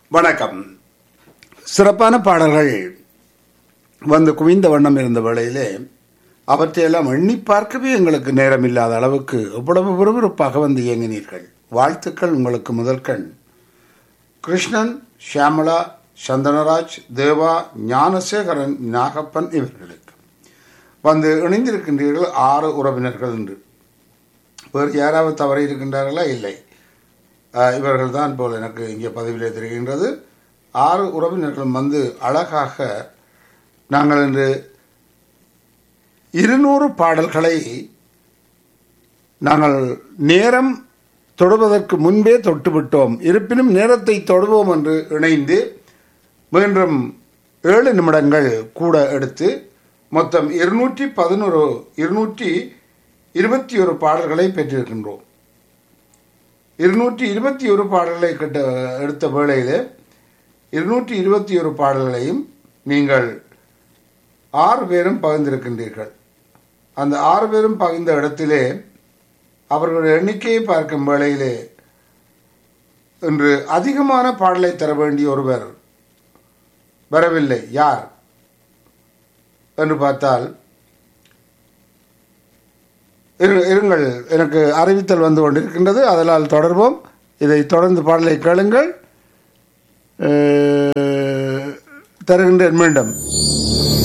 வணக்கம் சிறப்பான பாடல்கள் வந்து குவிந்த வண்ணம் இருந்த வேளையிலே அவற்றையெல்லாம் எண்ணி பார்க்கவே எங்களுக்கு நேரம் இல்லாத அளவுக்கு எவ்வளவு விறுவிறுப்பாக வந்து இயங்கினீர்கள் வாழ்த்துக்கள் உங்களுக்கு முதற்கண் கிருஷ்ணன் ஷியாமலா சந்தனராஜ் தேவா ஞானசேகரன் நாகப்பன் இவர்களுக்கு வந்து இணைந்திருக்கின்றீர்கள் ஆறு உறவினர்கள் என்று வேறு யாராவது தவறி இருக்கின்றார்களா இல்லை அஹ், இவர்கள்தான் போல் எனக்கு இங்கே பதிவிலே தெரிகின்றது ஆறு உறவினர்களும் வந்து அழகாக நாங்கள் இன்று இருநூறு பாடல்களை நாங்கள் நேரம் தொடுவதற்கு முன்பே தொட்டுவிட்டோம் இருப்பினும் நேரத்தை தொடுவோம் என்று இணைந்து மீண்டும் ஏழு நிமிடங்கள் கூட எடுத்து மொத்தம் இருநூற்றி பதினோரு இருநூற்றி இருபத்தி ஒரு பாடல்களை பெற்றிருக்கின்றோம் இருநூற்றி இருபத்தி ஒரு பாடல்களை கிட்ட எடுத்த வேளையிலே இருநூற்றி இருபத்தி ஒரு பாடல்களையும் நீங்கள் ஆறு பேரும் பகிர்ந்திருக்கின்றீர்கள் அந்த ஆறு பேரும் பகிர்ந்த இடத்திலே அவர்களுடைய எண்ணிக்கையை பார்க்கும் வேளையிலே இன்று அதிகமான பாடலை தர வேண்டிய ஒருவர் வரவில்லை யார் என்று பார்த்தால் இரு- இருங்கள் எனக்கு அறிவித்தல் வந்து கொண்டிருக்கின்றது அதனால் தொடர்வோம் இதை தொடர்ந்து பாடலை கேளுங்கள் அஹ், தருகின்றேன் மீண்டும்